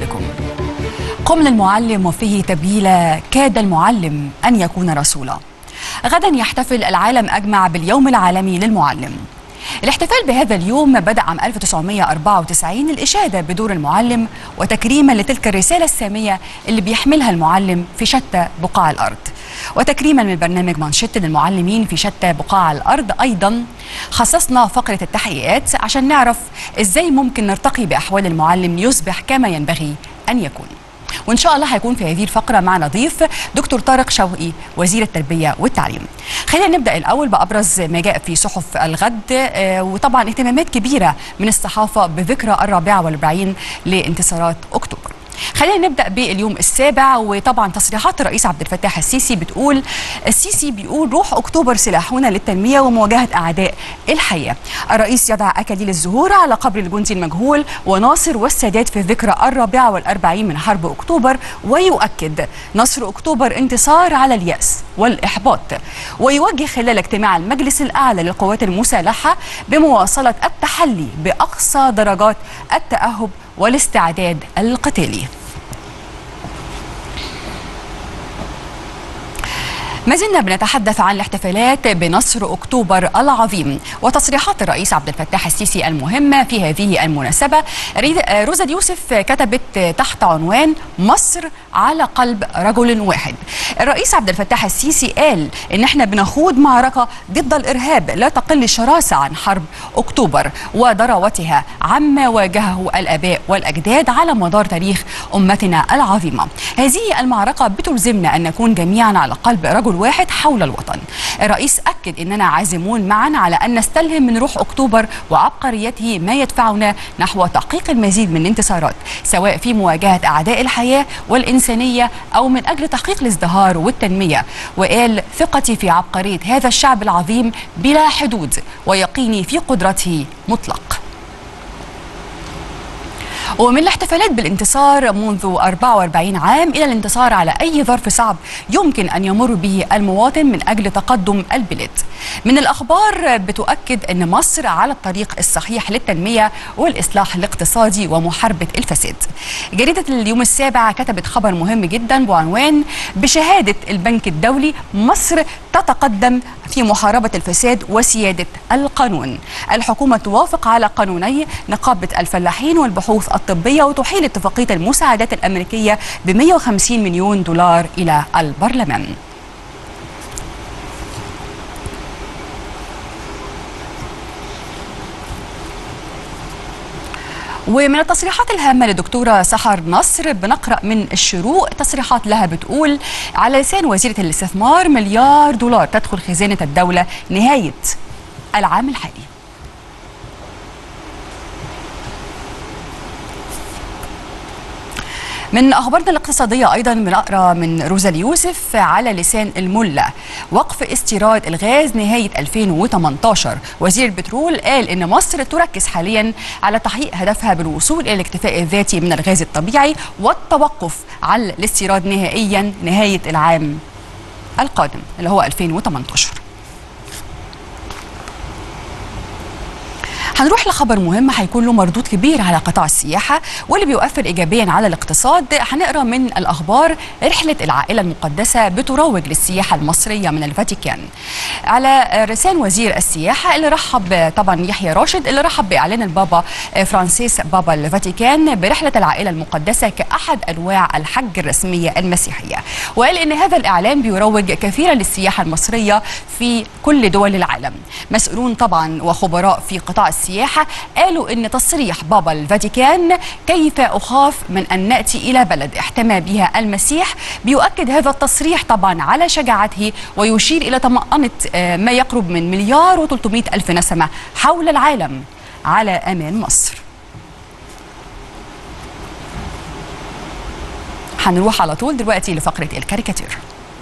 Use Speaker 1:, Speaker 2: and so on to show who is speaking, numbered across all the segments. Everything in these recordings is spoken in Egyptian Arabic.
Speaker 1: بكم قم للمعلم وفيه تبييلا كاد المعلم أن يكون رسولا غدا يحتفل العالم أجمع باليوم العالمي للمعلم الاحتفال بهذا اليوم بدأ عام 1994 الإشادة بدور المعلم وتكريما لتلك الرسالة السامية اللي بيحملها المعلم في شتى بقاع الأرض وتكريما من برنامج مانشيت للمعلمين في شتى بقاع الأرض أيضا خصصنا فقرة التحقيقات عشان نعرف إزاي ممكن نرتقي بأحوال المعلم ليصبح كما ينبغي أن يكون وان شاء الله هيكون في هذه الفقره معنا ضيف دكتور طارق شوقي وزير التربيه والتعليم. خلينا نبدا الاول بابرز ما جاء في صحف الغد آه، وطبعا اهتمامات كبيره من الصحافه بذكرى الرابعه والأربعين لانتصارات اكتوبر. خلينا نبدا باليوم السابع وطبعا تصريحات الرئيس عبد الفتاح السيسي بتقول السيسي بيقول روح اكتوبر سلاحنا للتنميه ومواجهه اعداء الحياه. الرئيس يضع اكاليل الزهور على قبر الجندي المجهول وناصر والسادات في الذكرى الرابعه والأربعين من حرب اكتوبر ويؤكد نصر اكتوبر انتصار على الياس والاحباط ويوجه خلال اجتماع المجلس الاعلى للقوات المسلحه بمواصله التحلي باقصى درجات التاهب والاستعداد القتالي ما زلنا بنتحدث عن الاحتفالات بنصر اكتوبر العظيم وتصريحات الرئيس عبد الفتاح السيسي المهمه في هذه المناسبه روزا يوسف كتبت تحت عنوان مصر على قلب رجل واحد الرئيس عبد الفتاح السيسي قال ان احنا بنخوض معركه ضد الارهاب لا تقل شراسه عن حرب اكتوبر وضراوتها عما واجهه الاباء والاجداد على مدار تاريخ امتنا العظيمه هذه المعركه بتلزمنا ان نكون جميعا على قلب رجل واحد حول الوطن الرئيس أكد أننا عازمون معا على أن نستلهم من روح أكتوبر وعبقريته ما يدفعنا نحو تحقيق المزيد من الانتصارات سواء في مواجهة أعداء الحياة والإنسانية أو من أجل تحقيق الازدهار والتنمية وقال ثقتي في عبقرية هذا الشعب العظيم بلا حدود ويقيني في قدرته مطلق ومن الاحتفالات بالانتصار منذ 44 عام إلى الانتصار على أي ظرف صعب يمكن أن يمر به المواطن من أجل تقدم البلاد من الأخبار بتؤكد أن مصر على الطريق الصحيح للتنمية والإصلاح الاقتصادي ومحاربة الفساد جريدة اليوم السابع كتبت خبر مهم جدا بعنوان بشهادة البنك الدولي مصر تتقدم في محاربة الفساد وسيادة القانون الحكومة توافق على قانوني نقابة الفلاحين والبحوث الطبية وتحيل اتفاقية المساعدات الأمريكية ب 150 مليون دولار إلى البرلمان ومن التصريحات الهامة لدكتورة سحر نصر بنقرأ من الشروق تصريحات لها بتقول على لسان وزيرة الاستثمار مليار دولار تدخل خزانة الدولة نهاية العام الحالي من اخبارنا الاقتصاديه ايضا بنقرا من روزا اليوسف على لسان الملا وقف استيراد الغاز نهايه 2018 وزير البترول قال ان مصر تركز حاليا على تحقيق هدفها بالوصول الى الاكتفاء الذاتي من الغاز الطبيعي والتوقف عن الاستيراد نهائيا نهايه العام القادم اللي هو 2018 هنروح لخبر مهم هيكون له مردود كبير على قطاع السياحة واللي بيؤثر إيجابيا على الاقتصاد هنقرأ من الأخبار رحلة العائلة المقدسة بتروج للسياحة المصرية من الفاتيكان على لسان وزير السياحة اللي رحب طبعا يحيى راشد اللي رحب بإعلان البابا فرانسيس بابا الفاتيكان برحلة العائلة المقدسة كأحد أنواع الحج الرسمية المسيحية وقال إن هذا الإعلان بيروج كثيرا للسياحة المصرية في كل دول العالم مسؤولون طبعا وخبراء في قطاع السياحة السياحة قالوا أن تصريح بابا الفاتيكان كيف أخاف من أن نأتي إلى بلد احتمى بها المسيح بيؤكد هذا التصريح طبعا على شجاعته ويشير إلى طمأنة ما يقرب من مليار و300 ألف نسمة حول العالم على أمان مصر هنروح على طول دلوقتي لفقرة الكاريكاتير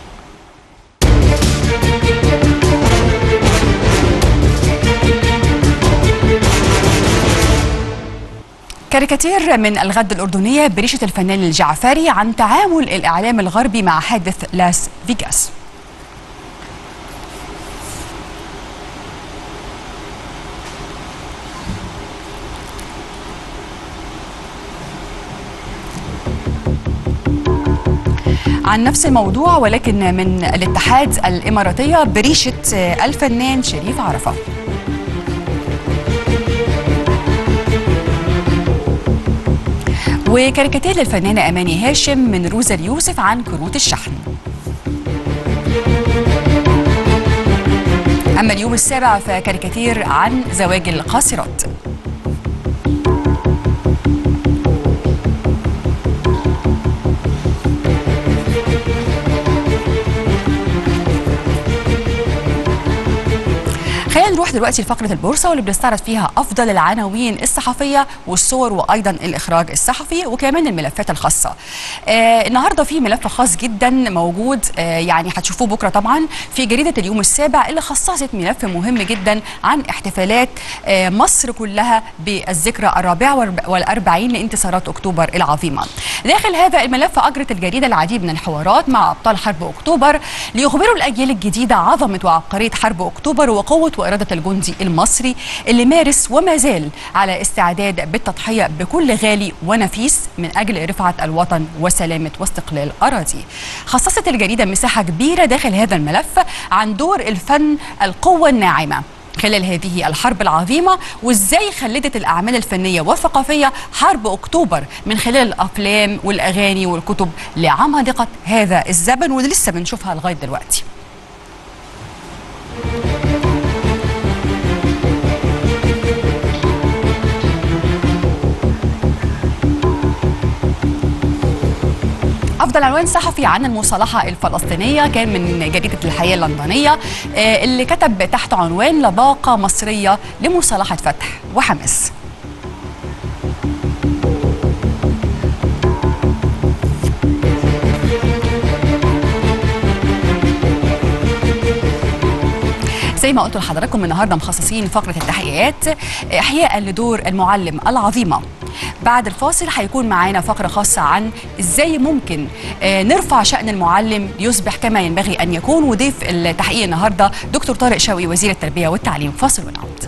Speaker 1: كاريكاتير من الغد الأردنية بريشة الفنان الجعفري عن تعامل الإعلام الغربي مع حادث لاس فيغاس عن نفس الموضوع ولكن من الاتحاد الإماراتية بريشة الفنان شريف عرفة وكاريكاتير للفنانة أماني هاشم من روزا اليوسف عن كروت الشحن أما اليوم السابع فكاريكاتير عن زواج القاصرات خلينا نروح دلوقتي لفقره البورصه واللي بنستعرض فيها افضل العناوين الصحفيه والصور وايضا الاخراج الصحفي وكمان الملفات الخاصه. آه النهارده في ملف خاص جدا موجود آه يعني هتشوفوه بكره طبعا في جريده اليوم السابع اللي خصصت ملف مهم جدا عن احتفالات آه مصر كلها بالذكرى الرابعه والأربعين لانتصارات اكتوبر العظيمه. داخل هذا الملف اجرت الجريده العديد من الحوارات مع ابطال حرب اكتوبر ليخبروا الاجيال الجديده عظمه وعبقريه حرب اكتوبر وقوه وإرادة الجندي المصري اللي مارس وما زال على استعداد بالتضحية بكل غالي ونفيس من أجل رفعة الوطن وسلامة واستقلال أراضي خصصت الجريدة مساحة كبيرة داخل هذا الملف عن دور الفن القوة الناعمة خلال هذه الحرب العظيمة وازاي خلدت الأعمال الفنية والثقافية حرب أكتوبر من خلال الأفلام والأغاني والكتب لعمالقة هذا الزمن واللي لسه بنشوفها لغاية دلوقتي افضل عنوان صحفي عن المصالحه الفلسطينيه كان من جريده الحياه اللندنيه اللي كتب تحت عنوان لباقه مصريه لمصالحه فتح وحماس زي ما قلت لحضراتكم النهارده مخصصين فقره التحقيقات احياء لدور المعلم العظيمه بعد الفاصل هيكون معانا فقره خاصه عن ازاي ممكن نرفع شان المعلم ليصبح كما ينبغي ان يكون وضيف التحقيق النهارده دكتور طارق شوقي وزير التربيه والتعليم فاصل ونعود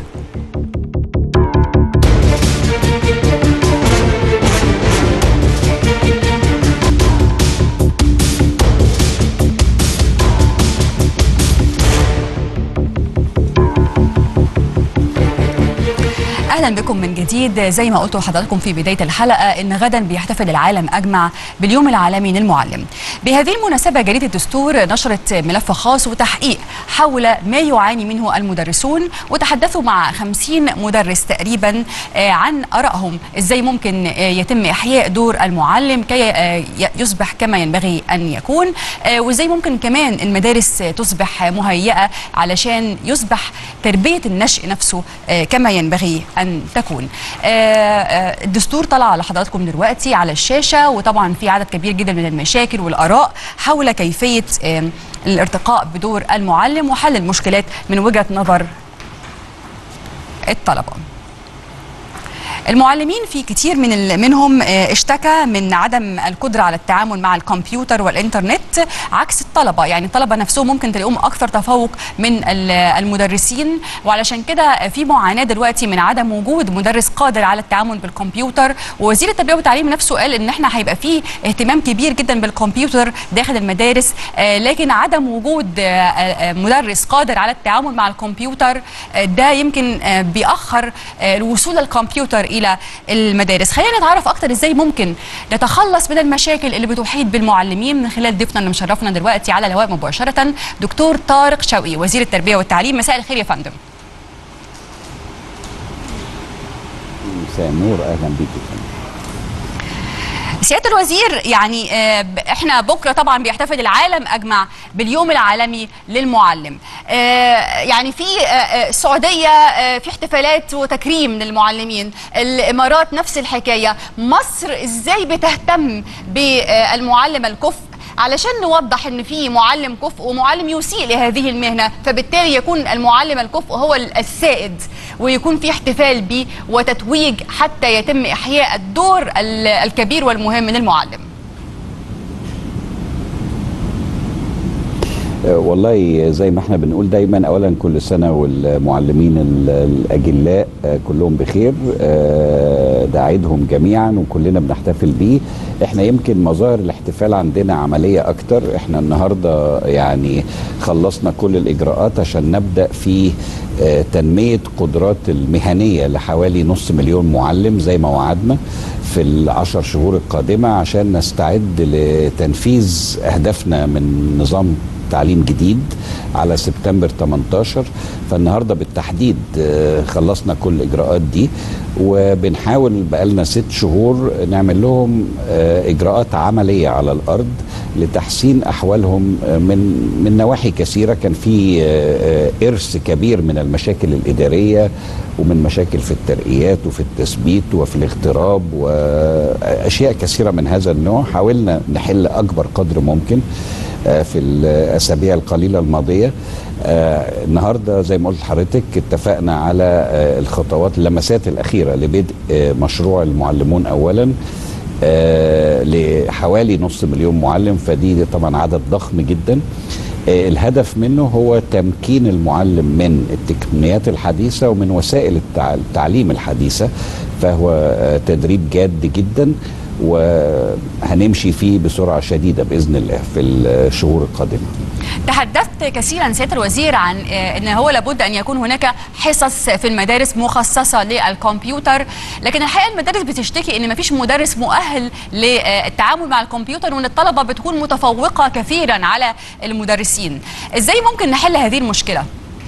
Speaker 1: اهلا بكم من جديد زي ما قلت لحضراتكم في بدايه الحلقه ان غدا بيحتفل العالم اجمع باليوم العالمي للمعلم بهذه المناسبه جريده الدستور نشرت ملف خاص وتحقيق حول ما يعاني منه المدرسون وتحدثوا مع 50 مدرس تقريبا عن ارائهم ازاي ممكن يتم احياء دور المعلم كي يصبح كما ينبغي ان يكون وازاي ممكن كمان المدارس تصبح مهيئه علشان يصبح تربيه النشء نفسه كما ينبغي ان تكون الدستور طلع لحضراتكم دلوقتي على الشاشه وطبعا في عدد كبير جدا من المشاكل والاراء حول كيفيه الارتقاء بدور المعلم وحل المشكلات من وجهه نظر الطلبه المعلمين في كتير من منهم اشتكى من عدم القدرة على التعامل مع الكمبيوتر والإنترنت عكس الطلبة يعني الطلبة نفسهم ممكن تلاقيهم أكثر تفوق من المدرسين وعلشان كده في معاناة دلوقتي من عدم وجود مدرس قادر على التعامل بالكمبيوتر ووزير التربية والتعليم نفسه قال إن احنا هيبقى فيه اهتمام كبير جدا بالكمبيوتر داخل المدارس لكن عدم وجود مدرس قادر على التعامل مع الكمبيوتر ده يمكن بيأخر الوصول الكمبيوتر الى المدارس خلينا نتعرف اكتر ازاي ممكن نتخلص من المشاكل اللي بتحيط بالمعلمين من خلال ضيفنا اللي مشرفنا دلوقتي على الهواء مباشره دكتور طارق شوقي وزير التربيه والتعليم مساء الخير يا فندم
Speaker 2: مساء النور اهلا بيك
Speaker 1: سياده الوزير يعني احنا بكره طبعا بيحتفل العالم اجمع باليوم العالمي للمعلم يعني في السعوديه في احتفالات وتكريم للمعلمين الامارات نفس الحكايه مصر ازاي بتهتم بالمعلم الكفء علشان نوضح ان في معلم كفء ومعلم يسيء لهذه المهنه فبالتالي يكون المعلم الكفء هو السائد ويكون في احتفال به وتتويج حتى يتم احياء الدور الكبير والمهم من المعلم
Speaker 2: والله زي ما احنا بنقول دايما اولا كل سنه والمعلمين الاجلاء كلهم بخير ده, ده عيدهم جميعا وكلنا بنحتفل بيه احنا يمكن مظاهر الاحتفال عندنا عمليه اكتر احنا النهارده يعني خلصنا كل الاجراءات عشان نبدا في آه، تنميه قدرات المهنيه لحوالي نص مليون معلم زي ما وعدنا في العشر شهور القادمه عشان نستعد لتنفيذ اهدافنا من نظام تعليم جديد على سبتمبر 18 فالنهارده بالتحديد آه، خلصنا كل الاجراءات دي وبنحاول بقالنا ست شهور نعمل لهم آه، اجراءات عمليه على الارض لتحسين احوالهم آه، من من نواحي كثيره كان في آه، آه، ارث كبير من المشاكل الاداريه ومن مشاكل في الترقيات وفي التثبيت وفي الاغتراب واشياء كثيره من هذا النوع حاولنا نحل اكبر قدر ممكن آه، في الاسابيع القليله الماضيه آه، النهارده زي ما قلت لحضرتك اتفقنا على آه، الخطوات اللمسات الاخيره لبدء آه، مشروع المعلمون اولا آه، لحوالي نص مليون معلم فدي دي طبعا عدد ضخم جدا آه، الهدف منه هو تمكين المعلم من التقنيات الحديثه ومن وسائل التع- التعليم الحديثه فهو آه، تدريب جاد جدا وهنمشي فيه بسرعه شديده باذن الله في الشهور القادمه
Speaker 1: تحدثت كثيرا سياده الوزير عن آه، ان هو لابد ان يكون هناك حصص في المدارس مخصصه للكمبيوتر لكن الحقيقه المدارس بتشتكي ان مفيش مدرس مؤهل للتعامل مع الكمبيوتر وان الطلبه بتكون متفوقه كثيرا على المدرسين ازاي ممكن نحل هذه المشكله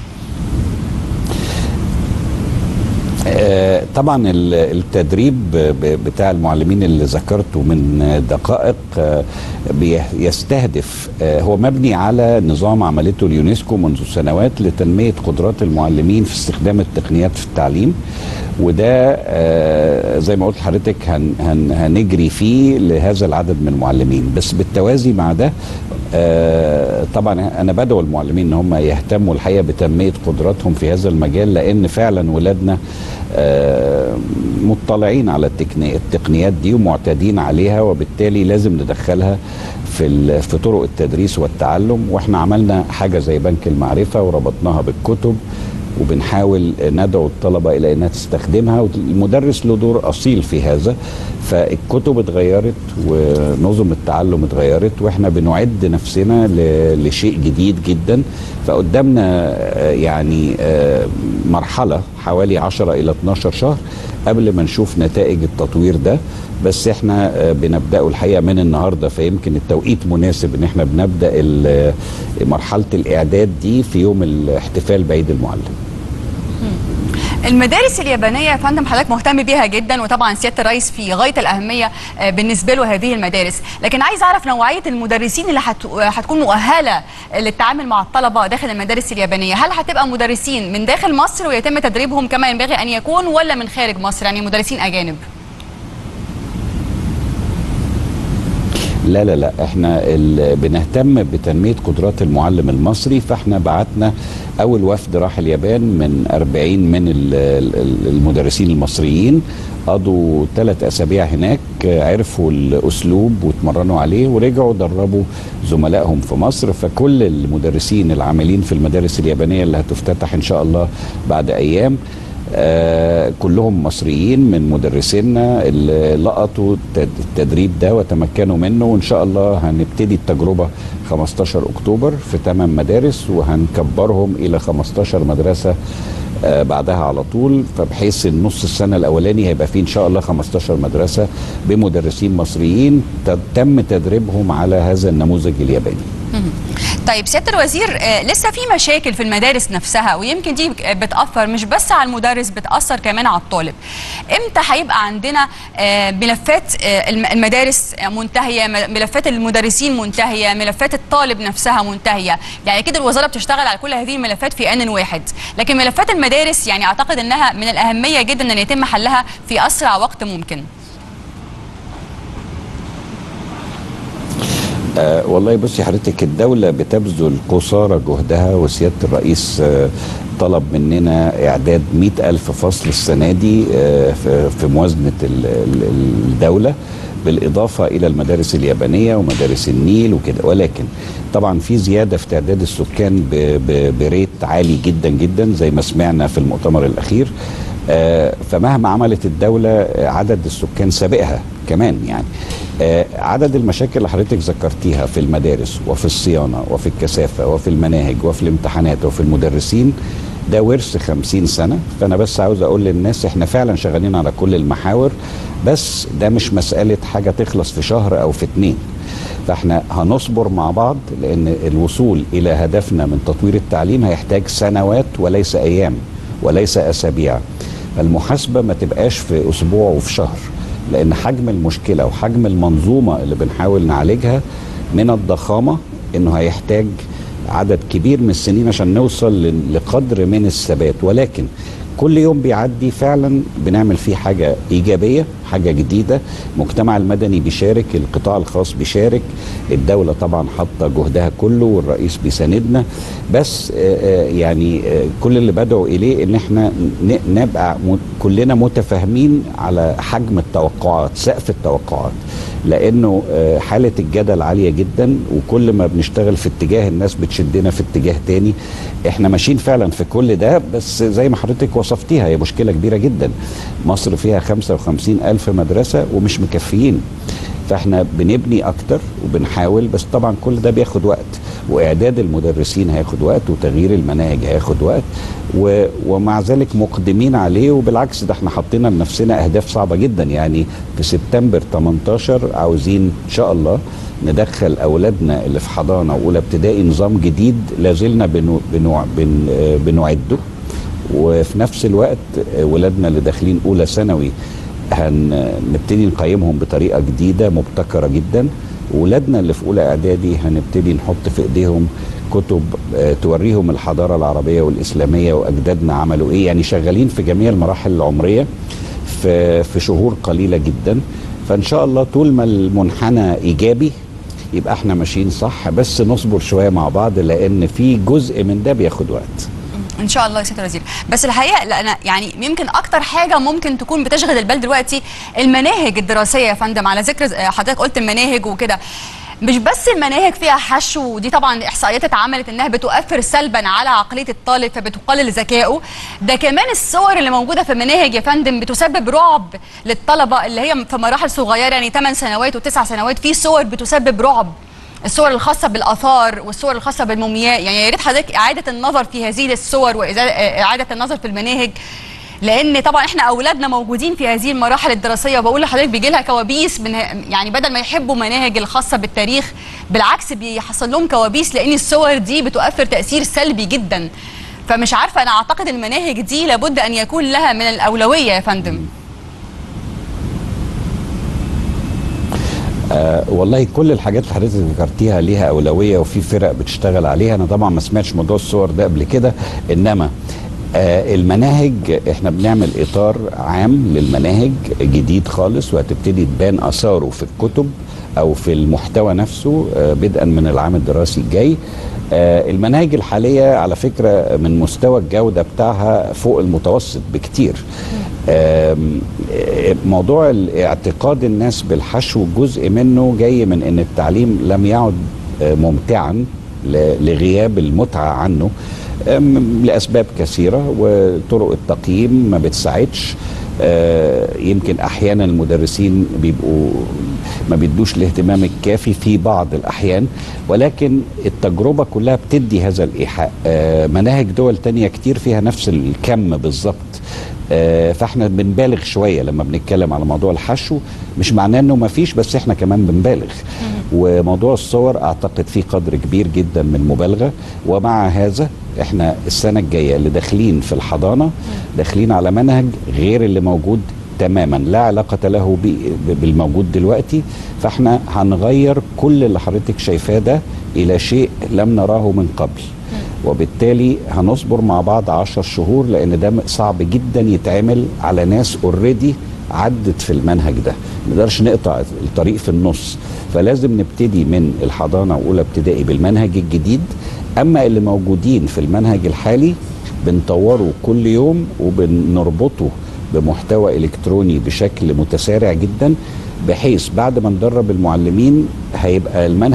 Speaker 2: آه، طبعا ال- التدريب ب- بتاع المعلمين اللي ذكرته من دقائق آه، بي- يستهدف آه، هو مبني على نظام عملته اليونسكو منذ سنوات لتنمية قدرات المعلمين في استخدام التقنيات في التعليم وده آه، زي ما قلت لحضرتك هن هن هنجري فيه لهذا العدد من المعلمين بس بالتوازي مع ده آه، طبعا انا بدعو المعلمين ان هم يهتموا الحقيقه بتنميه قدراتهم في هذا المجال لان فعلا ولادنا آه، مطلعين على التقني- التقنيات دي ومعتادين عليها وبالتالي لازم ندخلها في ال- في طرق التدريس والتعلم واحنا عملنا حاجه زي بنك المعرفه وربطناها بالكتب وبنحاول ندعو الطلبة إلى أنها تستخدمها والمدرس له دور أصيل في هذا فالكتب اتغيرت ونظم التعلم اتغيرت وإحنا بنعد نفسنا ل- لشيء جديد جدا فقدامنا آه، يعني آه، مرحلة حوالي 10 إلى 12 شهر قبل ما نشوف نتائج التطوير ده بس احنا آه، بنبداه الحقيقه من النهارده فيمكن التوقيت مناسب ان احنا بنبدا ال- مرحله الاعداد دي في يوم الاحتفال بعيد المعلم
Speaker 1: المدارس اليابانيه يا فندم حضرتك مهتم بيها جدا وطبعا سياده الرئيس في غايه الاهميه آه، بالنسبه له هذه المدارس لكن عايز اعرف نوعيه المدرسين اللي هت- هتكون مؤهله للتعامل مع الطلبه داخل المدارس اليابانيه هل هتبقى مدرسين من داخل مصر ويتم تدريبهم كما ينبغي ان يكون ولا من خارج مصر يعني مدرسين اجانب
Speaker 2: لا لا لا احنا ال- بنهتم بتنميه قدرات المعلم المصري فاحنا بعتنا اول وفد راح اليابان من 40 من ال- ال- المدرسين المصريين قضوا ثلاث اسابيع هناك آه، عرفوا الاسلوب واتمرنوا عليه ورجعوا دربوا زملائهم في مصر فكل المدرسين العاملين في المدارس اليابانيه اللي هتفتتح ان شاء الله بعد ايام آه كلهم مصريين من مدرسينا اللي لقطوا التد- التدريب ده وتمكنوا منه وان شاء الله هنبتدي التجربه 15 اكتوبر في 8 مدارس وهنكبرهم الى 15 مدرسه آه بعدها على طول فبحيث النص السنه الاولاني هيبقى فيه ان شاء الله 15 مدرسه بمدرسين مصريين ت- تم تدريبهم على هذا النموذج الياباني
Speaker 1: طيب سياده الوزير آه، لسه في مشاكل في المدارس نفسها ويمكن دي بتاثر مش بس على المدرس بتاثر كمان على الطالب امتى هيبقى عندنا آه، ملفات آه، الم- المدارس منتهيه م- ملفات المدرسين منتهيه ملفات الطالب نفسها منتهيه يعني كده الوزاره بتشتغل على كل هذه الملفات في ان واحد لكن ملفات المدارس يعني اعتقد انها من الاهميه جدا ان يتم حلها في اسرع وقت ممكن
Speaker 2: آه والله بصي حضرتك الدولة بتبذل قصارى جهدها وسيادة الرئيس آه طلب مننا إعداد مئة ألف فصل السنة دي آه في في موازنة ال- ال- الدولة بالإضافة إلى المدارس اليابانية ومدارس النيل وكده ولكن طبعا في زيادة في تعداد السكان ب- ب- بريت عالي جدا جدا زي ما سمعنا في المؤتمر الأخير آه، فمهما عملت الدولة آه، عدد السكان سابقها كمان يعني آه، عدد المشاكل اللي حضرتك ذكرتيها في المدارس وفي الصيانة وفي الكثافة وفي المناهج وفي الامتحانات وفي المدرسين ده ورث خمسين سنة فأنا بس عاوز أقول للناس إحنا فعلا شغالين على كل المحاور بس ده مش مسألة حاجة تخلص في شهر أو في اتنين فاحنا هنصبر مع بعض لان الوصول الى هدفنا من تطوير التعليم هيحتاج سنوات وليس ايام وليس اسابيع فالمحاسبه ما تبقاش في اسبوع وفي شهر لان حجم المشكله وحجم المنظومه اللي بنحاول نعالجها من الضخامه انه هيحتاج عدد كبير من السنين عشان نوصل ل- لقدر من الثبات ولكن كل يوم بيعدي فعلا بنعمل فيه حاجة إيجابية حاجة جديدة المجتمع المدني بيشارك القطاع الخاص بيشارك الدولة طبعا حاطة جهدها كله والرئيس بيساندنا بس آه، آه، يعني آه، كل اللي بدعو إليه إن احنا ن- نبقى م- كلنا متفاهمين على حجم التوقعات سقف التوقعات لانه آه، حاله الجدل عاليه جدا وكل ما بنشتغل في اتجاه الناس بتشدنا في اتجاه تاني احنا ماشيين فعلا في كل ده بس زي ما حضرتك وصفتيها هي مشكله كبيره جدا مصر فيها 55 الف مدرسه ومش مكفيين فاحنا بنبني اكتر وبنحاول بس طبعا كل ده بياخد وقت واعداد المدرسين هياخد وقت وتغيير المناهج هياخد وقت و... ومع ذلك مقدمين عليه وبالعكس ده احنا حطينا لنفسنا اهداف صعبه جدا يعني في سبتمبر 18 عاوزين ان شاء الله ندخل اولادنا اللي في حضانه واولى ابتدائي نظام جديد لازلنا بنو... بنو... بن... آه، بنعده وفي نفس الوقت آه، ولادنا اللي داخلين اولى ثانوي هنبتدي نقيمهم بطريقه جديده مبتكره جدا ولادنا اللي في اولى اعدادي هنبتدي نحط في ايديهم كتب آه، توريهم الحضاره العربيه والاسلاميه واجدادنا عملوا ايه يعني شغالين في جميع المراحل العمريه في في شهور قليله جدا فان شاء الله طول ما المنحنى ايجابي يبقى احنا ماشيين صح بس نصبر شويه مع بعض لان في جزء من ده بياخد وقت
Speaker 1: ان شاء الله يا سياده الوزير بس الحقيقه لا انا يعني يمكن اكتر حاجه ممكن تكون بتشغل البال دلوقتي المناهج الدراسيه يا فندم على ذكر حضرتك قلت المناهج وكده مش بس المناهج فيها حشو ودي طبعا احصائيات اتعملت انها بتؤثر سلبا على عقليه الطالب فبتقلل ذكائه ده كمان الصور اللي موجوده في المناهج يا فندم بتسبب رعب للطلبه اللي هي في مراحل صغيره يعني 8 سنوات و9 سنوات في صور بتسبب رعب الصور الخاصة بالآثار والصور الخاصة بالمومياء يعني يا ريت حضرتك إعادة النظر في هذه الصور وإعادة النظر في المناهج لان طبعا احنا اولادنا موجودين في هذه المراحل الدراسيه وبقول لحضرتك بيجي لها كوابيس من يعني بدل ما يحبوا مناهج الخاصه بالتاريخ بالعكس بيحصل لهم كوابيس لان الصور دي بتؤثر تاثير سلبي جدا فمش عارفه انا اعتقد المناهج دي لابد ان يكون لها من الاولويه يا فندم
Speaker 2: آه والله كل الحاجات اللي حضرتك ذكرتيها ليها اولويه وفي فرق بتشتغل عليها انا طبعا ما سمعتش موضوع الصور ده قبل كده انما آه المناهج احنا بنعمل اطار عام للمناهج جديد خالص وهتبتدي تبان اثاره في الكتب او في المحتوى نفسه آه بدءا من العام الدراسي الجاي آه المناهج الحاليه على فكره من مستوى الجوده بتاعها فوق المتوسط بكتير موضوع اعتقاد الناس بالحشو جزء منه جاي من ان التعليم لم يعد ممتعا لغياب المتعه عنه لاسباب كثيره وطرق التقييم ما بتساعدش يمكن احيانا المدرسين بيبقوا ما بيدوش الاهتمام الكافي في بعض الاحيان ولكن التجربه كلها بتدي هذا الايحاء مناهج دول تانية كتير فيها نفس الكم بالظبط فاحنا بنبالغ شويه لما بنتكلم على موضوع الحشو مش معناه انه ما فيش بس احنا كمان بنبالغ وموضوع الصور اعتقد فيه قدر كبير جدا من المبالغه ومع هذا احنا السنه الجايه اللي داخلين في الحضانه داخلين على منهج غير اللي موجود تماما لا علاقة له بالموجود دلوقتي فاحنا هنغير كل اللي حضرتك شايفاه ده إلى شيء لم نراه من قبل وبالتالي هنصبر مع بعض عشر شهور لأن ده صعب جدا يتعمل على ناس اوريدي عدت في المنهج ده ما نقدرش نقطع الطريق في النص فلازم نبتدي من الحضانة وأولى ابتدائي بالمنهج الجديد أما اللي موجودين في المنهج الحالي بنطوره كل يوم وبنربطه بمحتوى الكتروني بشكل متسارع جدا بحيث بعد ما ندرب المعلمين هيبقى المنهج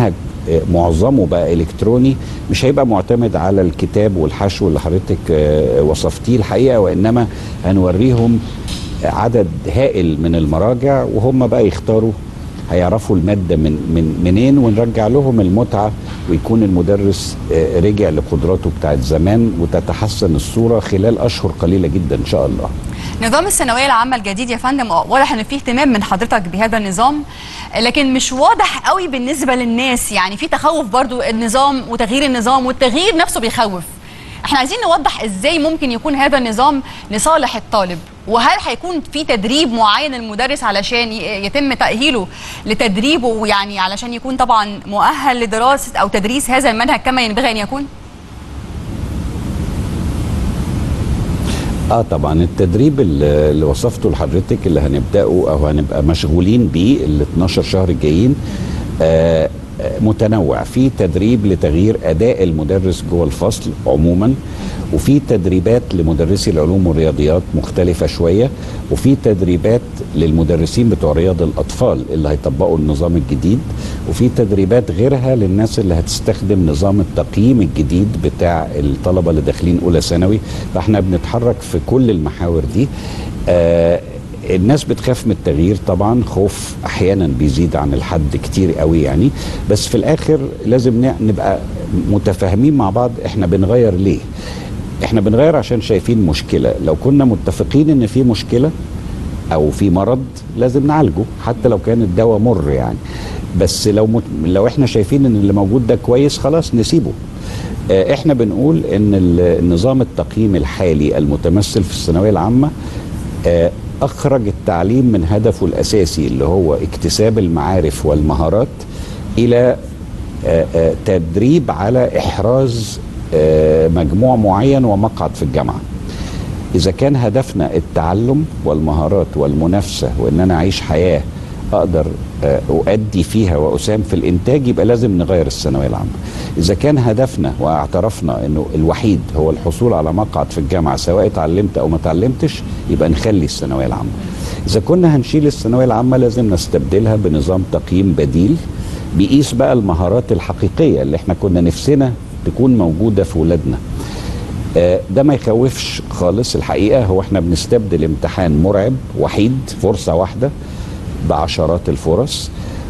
Speaker 2: آه، معظمه بقى الكتروني مش هيبقى معتمد على الكتاب والحشو اللي حضرتك آه، وصفتيه الحقيقه وانما هنوريهم عدد هائل من المراجع وهم بقى يختاروا هيعرفوا الماده من من منين ونرجع لهم المتعه ويكون المدرس آه، رجع لقدراته بتاعت زمان وتتحسن الصوره خلال اشهر قليله جدا ان شاء الله.
Speaker 1: نظام الثانويه العامه الجديد يا فندم واضح ان فيه اهتمام من حضرتك بهذا النظام لكن مش واضح قوي بالنسبه للناس يعني في تخوف برضو النظام وتغيير النظام والتغيير نفسه بيخوف احنا عايزين نوضح ازاي ممكن يكون هذا النظام لصالح الطالب وهل هيكون في تدريب معين المدرس علشان ي- يتم تأهيله لتدريبه يعني علشان يكون طبعا مؤهل لدراسة أو تدريس هذا المنهج كما ينبغي أن يكون؟
Speaker 2: اه طبعا التدريب اللي اللي وصفته لحضرتك اللي هنبداه او هنبقى مشغولين بيه ال 12 شهر الجايين آه آه، متنوع في تدريب لتغيير اداء المدرس جوه الفصل عموما وفي تدريبات لمدرسي العلوم والرياضيات مختلفه شويه وفي تدريبات للمدرسين بتوع رياض الاطفال اللي هيطبقوا النظام الجديد وفي تدريبات غيرها للناس اللي هتستخدم نظام التقييم الجديد بتاع الطلبه اللي داخلين اولى ثانوي فاحنا بنتحرك في كل المحاور دي آه الناس بتخاف من التغيير طبعا خوف احيانا بيزيد عن الحد كتير قوي يعني بس في الاخر لازم ن- نبقى متفاهمين مع بعض احنا بنغير ليه احنا بنغير عشان شايفين مشكله لو كنا متفقين ان في مشكله او في مرض لازم نعالجه حتى لو كان الدواء مر يعني بس لو مت... لو احنا شايفين ان اللي موجود ده كويس خلاص نسيبه آه، احنا بنقول ان ال- النظام التقييم الحالي المتمثل في الثانويه العامه آه، اخرج التعليم من هدفه الاساسي اللي هو اكتساب المعارف والمهارات الى آه، آه، تدريب على احراز آه، مجموع معين ومقعد في الجامعه اذا كان هدفنا التعلم والمهارات والمنافسه وان انا اعيش حياه اقدر آه، اؤدي فيها واساهم في الانتاج يبقى لازم نغير الثانويه العامه اذا كان هدفنا واعترفنا انه الوحيد هو الحصول على مقعد في الجامعه سواء اتعلمت او ما اتعلمتش يبقى نخلي الثانويه العامه اذا كنا هنشيل الثانويه العامه لازم نستبدلها بنظام تقييم بديل بيقيس بقى المهارات الحقيقيه اللي احنا كنا نفسنا تكون موجوده في ولادنا آه، ده ما يخوفش خالص الحقيقه هو احنا بنستبدل امتحان مرعب وحيد فرصه واحده بعشرات الفرص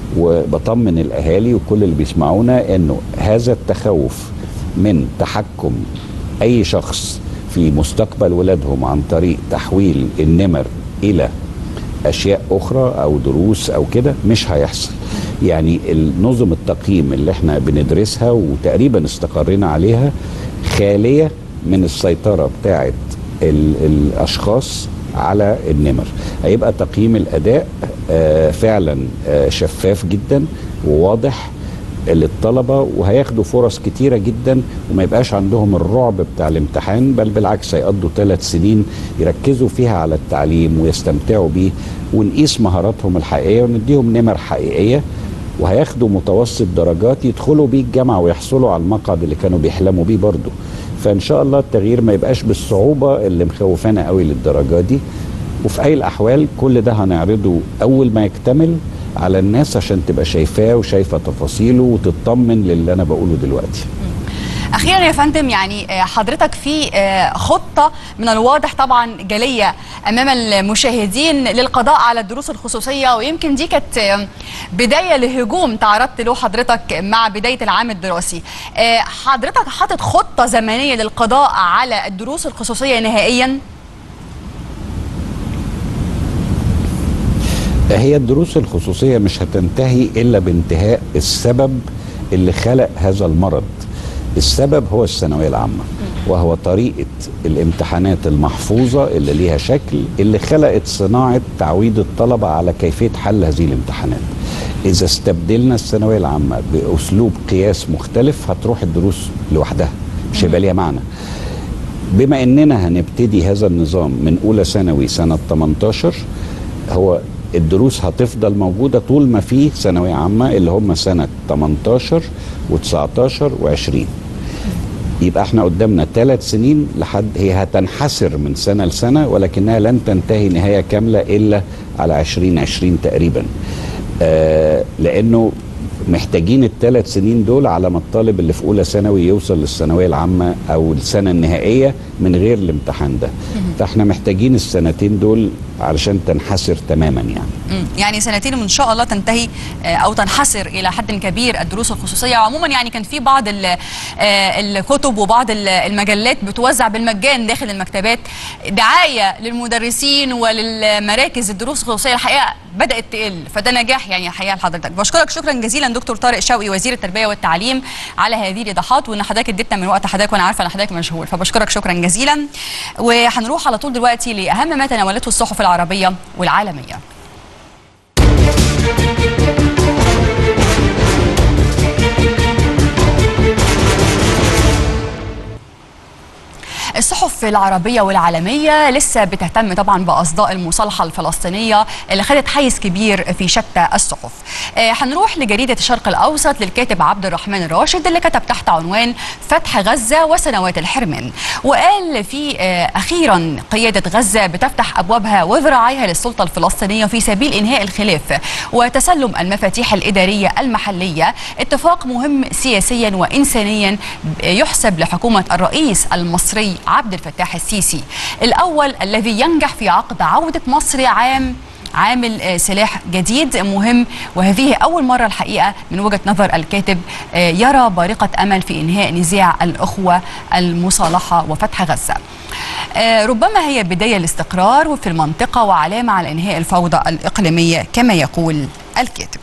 Speaker 2: وبطمن الاهالي وكل اللي بيسمعونا انه هذا التخوف من تحكم اي شخص في مستقبل ولادهم عن طريق تحويل النمر الى اشياء اخرى او دروس او كده مش هيحصل يعني نظم التقييم اللي احنا بندرسها وتقريبا استقرينا عليها خاليه من السيطره بتاعه ال- الاشخاص على النمر هيبقى تقييم الاداء آه، فعلا آه، شفاف جدا وواضح للطلبة وهياخدوا فرص كتيرة جدا وما يبقاش عندهم الرعب بتاع الامتحان بل بالعكس هيقضوا ثلاث سنين يركزوا فيها على التعليم ويستمتعوا بيه ونقيس مهاراتهم الحقيقية ونديهم نمر حقيقية وهياخدوا متوسط درجات يدخلوا بيه الجامعة ويحصلوا على المقعد اللي كانوا بيحلموا بيه برضه فإن شاء الله التغيير ما يبقاش بالصعوبة اللي مخوفانا قوي للدرجة دي وفي أي الأحوال كل ده هنعرضه أول ما يكتمل على الناس عشان تبقى شايفاه وشايفه تفاصيله وتطمن للي انا بقوله دلوقتي
Speaker 1: اخيرا يا فندم يعني آه، حضرتك في آه، خطه من الواضح طبعا جليه امام المشاهدين للقضاء على الدروس الخصوصيه ويمكن دي كانت آه، بدايه لهجوم تعرضت له حضرتك مع بدايه العام الدراسي آه، حضرتك حاطط خطه زمنيه للقضاء على الدروس الخصوصيه نهائيا
Speaker 2: هي الدروس الخصوصيه مش هتنتهي الا بانتهاء السبب اللي خلق هذا المرض السبب هو الثانويه العامه وهو طريقه الامتحانات المحفوظه اللي ليها شكل اللي خلقت صناعه تعويد الطلبه على كيفيه حل هذه الامتحانات اذا استبدلنا الثانويه العامه باسلوب قياس مختلف هتروح الدروس لوحدها مش هيبقى ليها معنى بما اننا هنبتدي هذا النظام من اولى ثانوي سنه 18 هو الدروس هتفضل موجوده طول ما في ثانويه عامه اللي هم سنه 18 و19 و20 يبقى احنا قدامنا ثلاث سنين لحد هي هتنحسر من سنه لسنه ولكنها لن تنتهي نهايه كامله الا على 2020 تقريبا آه لانه محتاجين الثلاث سنين دول على ما الطالب اللي في اولى ثانوي يوصل للثانويه العامه او السنه النهائيه من غير الامتحان ده فاحنا محتاجين السنتين دول علشان تنحسر تماما يعني
Speaker 1: مم. يعني سنتين وان شاء الله تنتهي آه، او تنحصر الى حد كبير الدروس الخصوصيه عموما يعني كان في بعض ال- آه، الكتب وبعض ال- المجلات بتوزع بالمجان داخل المكتبات دعايه للمدرسين وللمراكز الدروس الخصوصيه الحقيقه بدات تقل فده نجاح يعني الحقيقه لحضرتك بشكرك شكرا جزيلا دكتور طارق شوقي وزير التربيه والتعليم على هذه الايضاحات وان حضرتك اديتنا من وقت حضرتك وانا عارفه ان حضرتك مشغول فبشكرك شكرا جزيلا وهنروح على طول دلوقتي لاهم ما تناولته الصحف العربيه والعالميه الصحف العربية والعالمية لسه بتهتم طبعا بأصداء المصالحة الفلسطينية اللي خدت حيز كبير في شتى الصحف آه، هنروح لجريدة الشرق الأوسط للكاتب عبد الرحمن الراشد اللي كتب تحت عنوان فتح غزة وسنوات الحرمان وقال في آه، أخيرا قيادة غزة بتفتح أبوابها وذراعيها للسلطة الفلسطينية في سبيل إنهاء الخلاف وتسلم المفاتيح الإدارية المحلية اتفاق مهم سياسيا وإنسانيا يحسب لحكومة الرئيس المصري عبد الفتاح السيسي الأول الذي ينجح في عقد عودة مصر عام عامل آه، سلاح جديد مهم وهذه أول مرة الحقيقة من وجهة نظر الكاتب آه، يرى بارقة أمل في إنهاء نزاع الأخوة المصالحة وفتح غزة آه، ربما هي بداية الاستقرار في المنطقة وعلامة على إنهاء الفوضى الإقليمية كما يقول الكاتب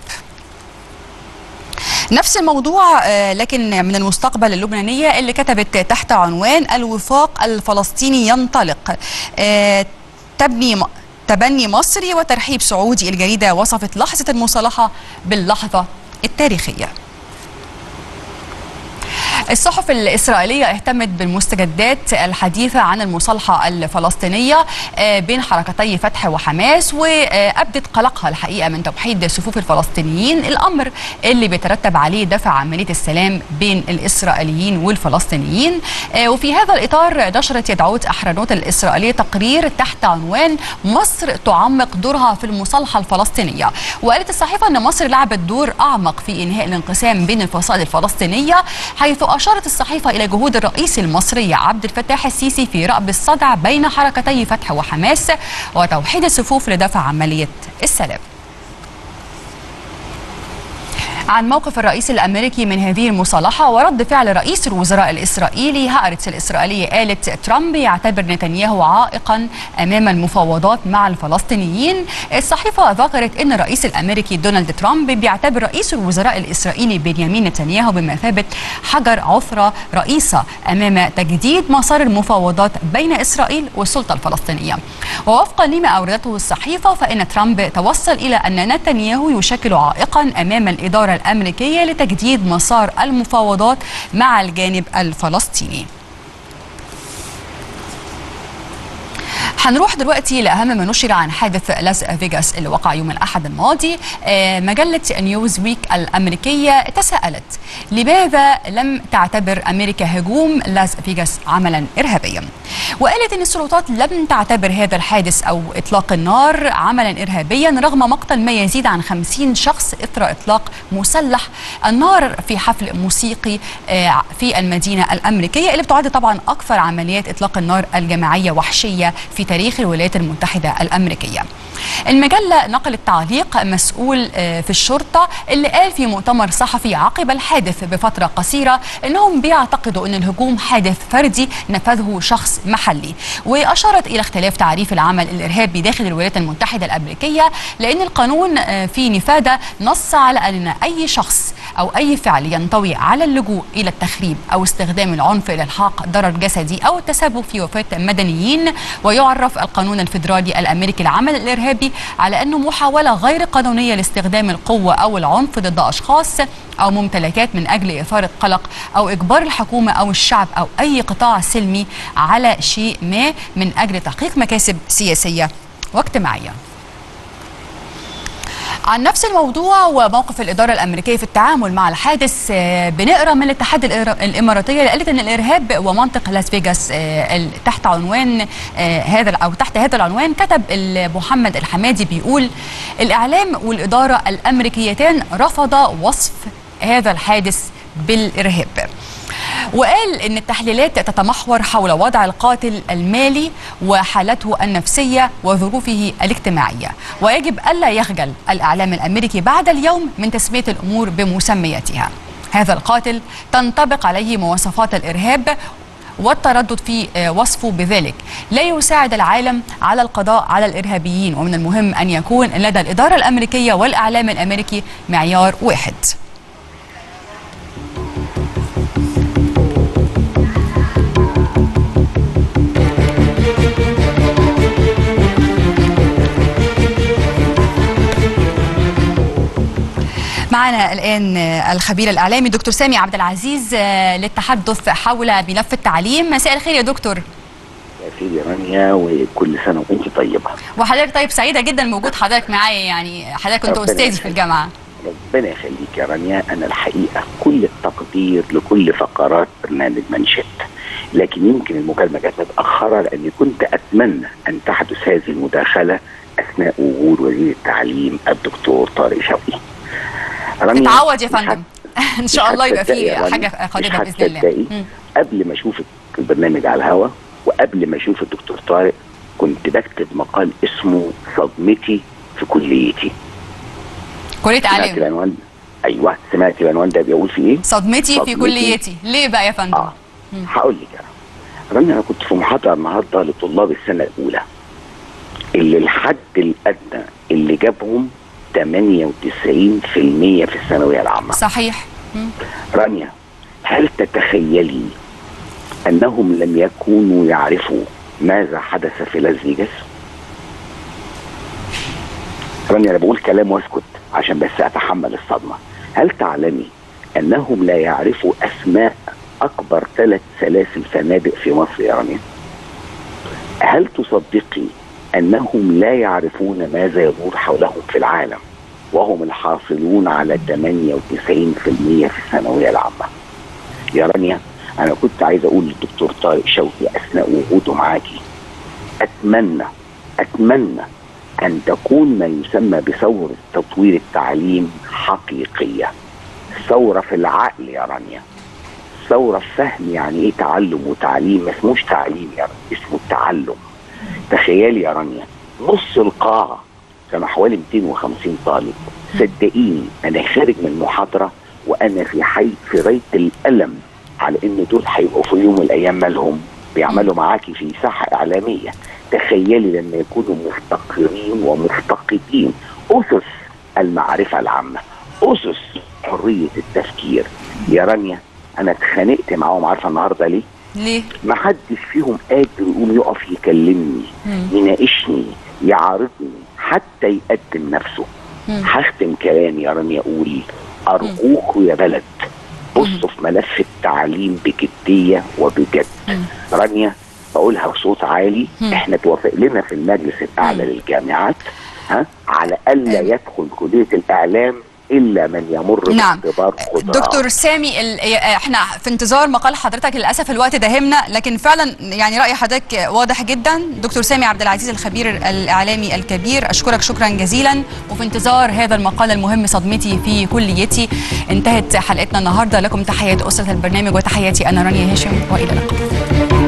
Speaker 1: نفس الموضوع آه، لكن من المستقبل اللبنانية اللي كتبت تحت عنوان الوفاق الفلسطيني ينطلق آه، تبني م- تبني مصري وترحيب سعودي الجريدة وصفت لحظة المصالحة باللحظة التاريخية الصحف الإسرائيلية اهتمت بالمستجدات الحديثة عن المصالحة الفلسطينية آه، بين حركتي فتح وحماس وأبدت قلقها الحقيقة من توحيد صفوف الفلسطينيين الأمر اللي بيترتب عليه دفع عملية السلام بين الإسرائيليين والفلسطينيين آه، وفي هذا الإطار نشرت يدعوت أحرنوت الإسرائيلية تقرير تحت عنوان مصر تعمق دورها في المصالحة الفلسطينية وقالت الصحيفة أن مصر لعبت دور أعمق في إنهاء الانقسام بين الفصائل الفلسطينية حيث أشارت الصحيفة إلى جهود الرئيس المصري عبد الفتاح السيسي في رأب الصدع بين حركتي فتح وحماس وتوحيد الصفوف لدفع عملية السلام عن موقف الرئيس الامريكي من هذه المصالحه ورد فعل رئيس الوزراء الاسرائيلي هارتس الاسرائيليه قالت ترامب يعتبر نتنياهو عائقا امام المفاوضات مع الفلسطينيين الصحيفه ذكرت ان الرئيس الامريكي دونالد ترامب بيعتبر رئيس الوزراء الاسرائيلي بنيامين نتنياهو بمثابه حجر عثره رئيسه امام تجديد مسار المفاوضات بين اسرائيل والسلطه الفلسطينيه ووفقا لما اوردته الصحيفه فان ترامب توصل الى ان نتنياهو يشكل عائقا امام الاداره الامريكيه لتجديد مسار المفاوضات مع الجانب الفلسطيني هنروح دلوقتي لاهم ما نشر عن حادث لاس فيغاس اللي وقع يوم الاحد الماضي آه، مجله نيوز ويك الامريكيه تساءلت لماذا لم تعتبر امريكا هجوم لاس فيغاس عملا ارهابيا وقالت ان السلطات لم تعتبر هذا الحادث او اطلاق النار عملا ارهابيا رغم مقتل ما يزيد عن 50 شخص اثر اطلاق مسلح النار في حفل موسيقي آه، في المدينه الامريكيه اللي بتعد طبعا اكثر عمليات اطلاق النار الجماعيه وحشيه في تاريخ الولايات المتحده الامريكيه. المجله نقلت تعليق مسؤول آه، في الشرطه اللي قال في مؤتمر صحفي عقب الحادث بفتره قصيره انهم بيعتقدوا ان الهجوم حادث فردي نفذه شخص محلي واشارت الى اختلاف تعريف العمل الارهابي داخل الولايات المتحده الامريكيه لان القانون آه، في نفاذه نص على ان اي شخص او اي فعل ينطوي على اللجوء الى التخريب او استخدام العنف لالحاق ضرر جسدي او التسبب في وفاه مدنيين ويعرف القانون الفيدرالي الامريكي العمل الارهابي على انه محاوله غير قانونيه لاستخدام القوه او العنف ضد اشخاص او ممتلكات من اجل اثاره قلق او اجبار الحكومه او الشعب او اي قطاع سلمي على شيء ما من اجل تحقيق مكاسب سياسيه واجتماعيه عن نفس الموضوع وموقف الإدارة الأمريكية في التعامل مع الحادث آه، بنقرأ من الاتحاد الإر- الإماراتية اللي قالت أن الإرهاب ومنطق لاس فيغاس آه، ال- تحت عنوان آه، هذا أو تحت هذا العنوان كتب ال- محمد الحمادي بيقول الإعلام والإدارة الأمريكيتان رفضا وصف هذا الحادث بالإرهاب وقال ان التحليلات تتمحور حول وضع القاتل المالي وحالته النفسيه وظروفه الاجتماعيه ويجب الا يخجل الاعلام الامريكي بعد اليوم من تسميه الامور بمسمياتها هذا القاتل تنطبق عليه مواصفات الارهاب والتردد في آه، وصفه بذلك لا يساعد العالم على القضاء على الارهابيين ومن المهم ان يكون لدى الاداره الامريكيه والاعلام الامريكي معيار واحد معنا الآن الخبير الإعلامي دكتور سامي عبد العزيز آه، للتحدث حول ملف التعليم مساء الخير يا دكتور
Speaker 3: يا سيدي رانيا وكل سنه وانت طيبه
Speaker 1: وحضرتك طيب سعيدة جدا بوجود حضرتك معايا يعني حضرتك كنت
Speaker 3: ربنا
Speaker 1: أستاذي
Speaker 3: يخليك.
Speaker 1: في الجامعة
Speaker 3: ربنا يخليك يا رانيا انا الحقيقه كل التقدير لكل فقرات برنامج منشد لكن يمكن المكالمه جت متاخره لاني كنت اتمنى ان تحدث هذه المداخله اثناء وجود وزير التعليم الدكتور طارق شوقي رانيا
Speaker 1: اتعود يا
Speaker 3: مش
Speaker 1: فندم
Speaker 3: هت-
Speaker 1: إن شاء الله يبقى
Speaker 3: هتصدقي يا
Speaker 1: في
Speaker 3: رانيا،
Speaker 1: حاجة
Speaker 3: مش
Speaker 1: قادمة بإذن
Speaker 3: هتصدقي.
Speaker 1: الله مم.
Speaker 3: قبل ما اشوف البرنامج على الهوا وقبل ما اشوف الدكتور طارق كنت بكتب مقال اسمه صدمتي في كليتي
Speaker 1: كلية
Speaker 3: سمعت
Speaker 1: إعلام
Speaker 3: العنوان ايوه سمعت العنوان ده بيقول في ايه؟
Speaker 1: صدمتي في
Speaker 3: صدمتي.
Speaker 1: كليتي ليه بقى يا فندم
Speaker 3: اه هقول لك انا رانيا انا كنت في محاضره النهارده لطلاب السنه الاولى اللي الحد الادنى اللي جابهم 98% في الثانويه العامه
Speaker 1: صحيح مم.
Speaker 3: رانيا هل تتخيلي انهم لم يكونوا يعرفوا ماذا حدث في لاس فيجاس؟ رانيا انا بقول كلام واسكت عشان بس اتحمل الصدمه. هل تعلمي انهم لا يعرفوا اسماء اكبر ثلاث سلاسل فنادق في مصر يا رانيا؟ هل تصدقي انهم لا يعرفون ماذا يدور حولهم في العالم وهم الحاصلون على 98% في الثانويه العامه؟ يا رانيا انا كنت عايز اقول للدكتور طارق شوقي اثناء وجوده معاكي اتمنى اتمنى ان تكون ما يسمى بثوره تطوير التعليم حقيقيه ثوره في العقل يا رانيا ثوره في فهم يعني ايه تعلم وتعليم ما اسموش تعليم يا رانيا اسمه تعلم تخيلي يا رانيا نص القاعه كانوا حوالي 250 طالب صدقيني انا خارج من المحاضره وانا في حي في غايه الالم على ان دول هيبقوا في يوم من الايام مالهم بيعملوا معاكي في ساحه اعلاميه تخيلي لما يكونوا مفتقرين ومفتقدين اسس المعرفه العامه اسس حريه التفكير يا رانيا انا اتخانقت معاهم عارفه النهارده ليه؟
Speaker 1: ليه
Speaker 3: ما حدش فيهم قادر يقوم يقف يكلمني
Speaker 1: مم.
Speaker 3: يناقشني يعارضني حتى يقدم نفسه
Speaker 1: مم.
Speaker 3: هختم كلامي يا رانيا اقول ارجوكوا يا بلد بصوا في ملف التعليم بجديه وبجد
Speaker 1: مم.
Speaker 3: رانيا بقولها بصوت عالي
Speaker 1: مم.
Speaker 3: احنا توافق لنا في المجلس الاعلى
Speaker 1: مم.
Speaker 3: للجامعات ها على الا
Speaker 1: مم.
Speaker 3: يدخل كليه الاعلام الا من يمر
Speaker 1: نعم.
Speaker 3: باختبار قدرات
Speaker 1: دكتور سامي ال- احنا في انتظار مقال حضرتك للاسف الوقت داهمنا لكن فعلا يعني راي حضرتك واضح جدا دكتور سامي عبد العزيز الخبير الاعلامي الكبير اشكرك شكرا جزيلا وفي انتظار هذا المقال المهم صدمتي في كليتي انتهت حلقتنا النهارده لكم تحيات اسره البرنامج وتحياتي انا رانيا هاشم والى اللقاء